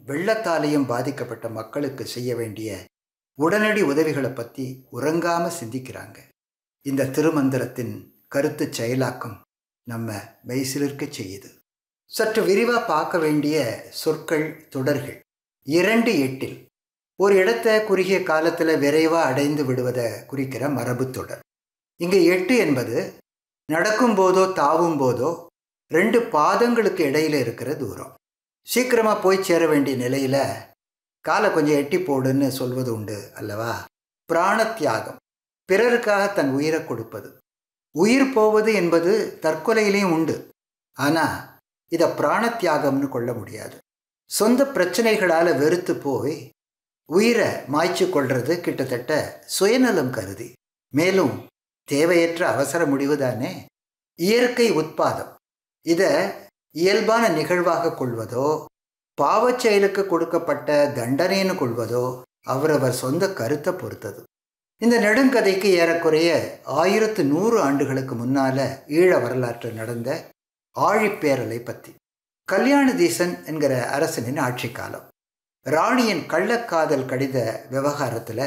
வெள்ளத்தாலையும் பாதிக்கப்பட்ட மக்களுக்கு செய்ய வேண்டிய உடனடி உதவிகளை பற்றி உறங்காம சிந்திக்கிறாங்க இந்த திருமந்திரத்தின் கருத்து செயலாக்கம் நம்ம மெய்சிலிருக்க செய்யுது சற்று விரிவாக பார்க்க வேண்டிய சொற்கள் தொடர்கள் இரண்டு எட்டில் ஒரு இடத்தை குறுகிய காலத்தில் விரைவாக அடைந்து விடுவதை குறிக்கிற மரபு தொடர் இங்கே எட்டு என்பது நடக்கும்போதோ தாவும் போதோ ரெண்டு பாதங்களுக்கு இடையில இருக்கிற தூரம் சீக்கிரமாக போய் சேர வேண்டிய நிலையில் காலை கொஞ்சம் எட்டி போடுன்னு சொல்வது உண்டு அல்லவா பிராண தியாகம் பிறருக்காக தன் உயிரை கொடுப்பது உயிர் போவது என்பது தற்கொலையிலையும் உண்டு ஆனால் இதை பிராண தியாகம்னு கொள்ள முடியாது சொந்த பிரச்சனைகளால் வெறுத்து போய் உயிரை மாய்ச்சி கொள்வது கிட்டத்தட்ட சுயநலம் கருதி மேலும் தேவையற்ற அவசர முடிவு தானே இயற்கை உட்பாதம் இதை இயல்பான நிகழ்வாக கொள்வதோ பாவச் செயலுக்கு கொடுக்கப்பட்ட தண்டனைன்னு கொள்வதோ அவரவர் சொந்த கருத்தை பொறுத்தது இந்த நெடுங்கதைக்கு ஏறக்குறைய ஆயிரத்து நூறு ஆண்டுகளுக்கு முன்னால ஈழ வரலாற்றில் நடந்த ஆழிப்பேரலை பற்றி கல்யாணதீசன் என்கிற அரசனின் ஆட்சி காலம் ராணியின் கள்ளக்காதல் கடித விவகாரத்தில்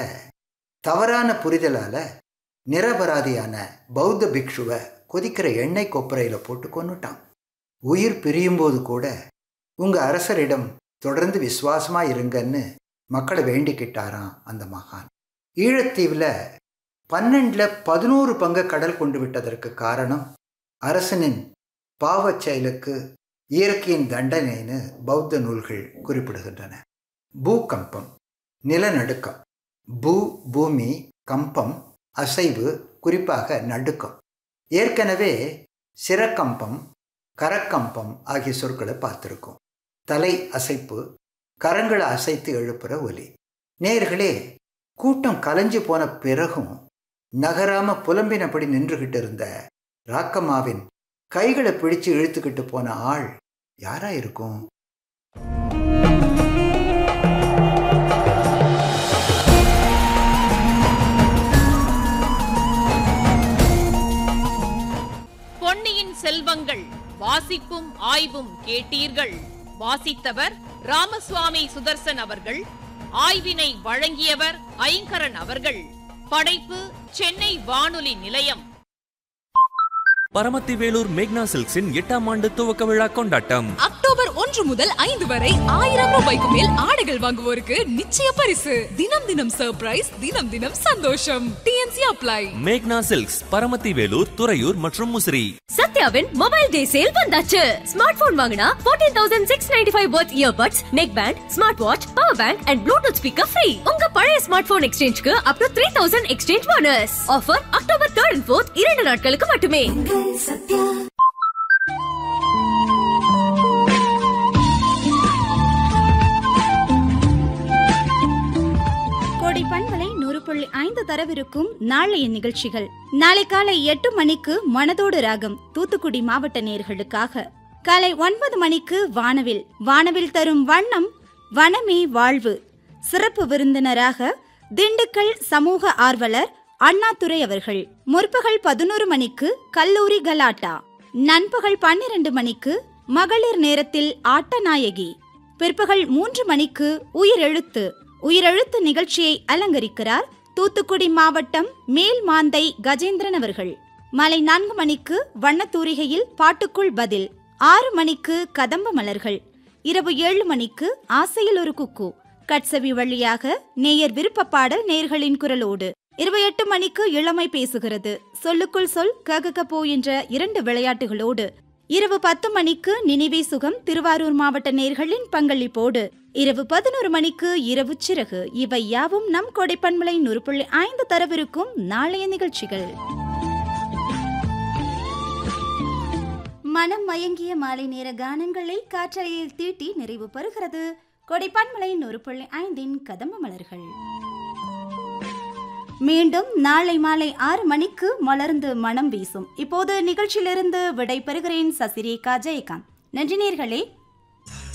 தவறான புரிதலால் நிரபராதியான பௌத்த பிக்ஷுவை கொதிக்கிற எண்ணெய் கொப்பரையில் போட்டு கொண்டுட்டான் உயிர் பிரியும்போது கூட உங்கள் அரசரிடம் தொடர்ந்து விசுவாசமாக இருங்கன்னு மக்களை வேண்டிக்கிட்டாராம் அந்த மகான் ஈழத்தீவில் பன்னெண்டில் பதினோரு பங்கு கடல் கொண்டு விட்டதற்கு காரணம் அரசனின் பாவச் செயலுக்கு இயற்கையின் தண்டனைன்னு பௌத்த நூல்கள் குறிப்பிடுகின்றன பூகம்பம் நிலநடுக்கம் பூ பூமி கம்பம் அசைவு குறிப்பாக நடுக்கம் ஏற்கனவே சிறக்கம்பம் கரக்கம்பம் ஆகிய சொற்களை பார்த்துருக்கோம் தலை அசைப்பு கரங்களை அசைத்து எழுப்புற ஒலி நேர்களே கூட்டம் கலைஞ்சு போன பிறகும் நகராம புலம்பினபடி நின்றுகிட்டு இருந்த ராக்கம்மாவின் கைகளை பிடிச்சு இழுத்துக்கிட்டு போன ஆள் யாரா இருக்கும் பொன்னியின் செல்வங்கள் வாசிப்பும் ஆய்வும் கேட்டீர்கள் வாசித்தவர் ராமசுவாமி சுதர்சன் அவர்கள் ஆய்வினை வழங்கியவர் ஐங்கரன் அவர்கள் படைப்பு சென்னை வானொலி நிலையம் பரமத்தி வேலூர் மேக்னா சில்க்ஸின் எட்டாம் ஆண்டு துவக்க விழா கொண்டாட்டம் அக்டோபர் ஒன்று முதல் ஐந்து வரை ஆயிரம் ரூபாய்க்கு மேல் ஆடைகள் வாங்குவோருக்கு நிச்சய பரிசு தினம் தினம் சர்ப்ரைஸ் தினம் தினம் சந்தோஷம் டிஎன்சி அப்ளை மேக்னா சில்க்ஸ் பரமத்தி வேலூர் துறையூர் மற்றும் முசிறி சத்யாவின் மொபைல் டே சேல் வந்தாச்சு ஸ்மார்ட் போன் வாங்கினா 14695 தௌசண்ட் சிக்ஸ் நைன்டி ஃபைவ் பர்த் earbuds neck band smart watch power bank and bluetooth speaker free உங்க பழைய ஸ்மார்ட் போன் எக்ஸ்சேஞ்சுக்கு up to three thousand exchange bonus offer October third and fourth இரண்டு நாட்களுக்கு மட்டுமே கோடை பண்பலை நூறு புள்ளி ஐந்து தரவிருக்கும் நாளைய நிகழ்ச்சிகள் நாளை காலை எட்டு மணிக்கு மனதோடு ராகம் தூத்துக்குடி மாவட்ட நேர்களுக்காக காலை ஒன்பது மணிக்கு வானவில் வானவில் தரும் வண்ணம் வனமே வாழ்வு சிறப்பு விருந்தினராக திண்டுக்கல் சமூக ஆர்வலர் அண்ணாதுரை அவர்கள் முற்பகல் பதினோரு மணிக்கு கல்லூரி கலாட்டா நண்பகல் பன்னிரண்டு மணிக்கு மகளிர் நேரத்தில் ஆட்டநாயகி பிற்பகல் மூன்று மணிக்கு உயிரெழுத்து உயிரெழுத்து நிகழ்ச்சியை அலங்கரிக்கிறார் தூத்துக்குடி மாவட்டம் மேல்மாந்தை கஜேந்திரன் அவர்கள் மாலை நான்கு மணிக்கு வண்ணத்தூரிகையில் பாட்டுக்குள் பதில் ஆறு மணிக்கு கதம்ப மலர்கள் இரவு ஏழு மணிக்கு ஆசையில் ஒரு குக்கு கட்சவி வழியாக நேயர் விருப்ப பாடல் நேர்களின் குரலோடு இருபத்தி எட்டு மணிக்கு இளமை பேசுகிறது சொல்லுக்குள் சொல் ககக போ என்ற இரண்டு விளையாட்டுகளோடு இரவு பத்து மணிக்கு நினைவே சுகம் திருவாரூர் மாவட்ட நேர்களின் பங்களிப்போடு இரவு பதினோரு மணிக்கு இரவு சிறகு இவை யாவும் நம் கொடைப்பண்பலை நூறு புள்ளி ஐந்து தரவிருக்கும் நாளைய நிகழ்ச்சிகள் மனம் மயங்கிய மாலை நேர கானங்களை காற்றலையில் தீட்டி நிறைவு பெறுகிறது கொடைப்பண்பலை நூறு புள்ளி ஐந்தின் கதம்ப மலர்கள் மீண்டும் நாளை மாலை ஆறு மணிக்கு மலர்ந்து மனம் வீசும் இப்போது நிகழ்ச்சியிலிருந்து விடை பெறுகிறேன் சசிரேகா ஜெயகாந்த் நன்றி நேர்களே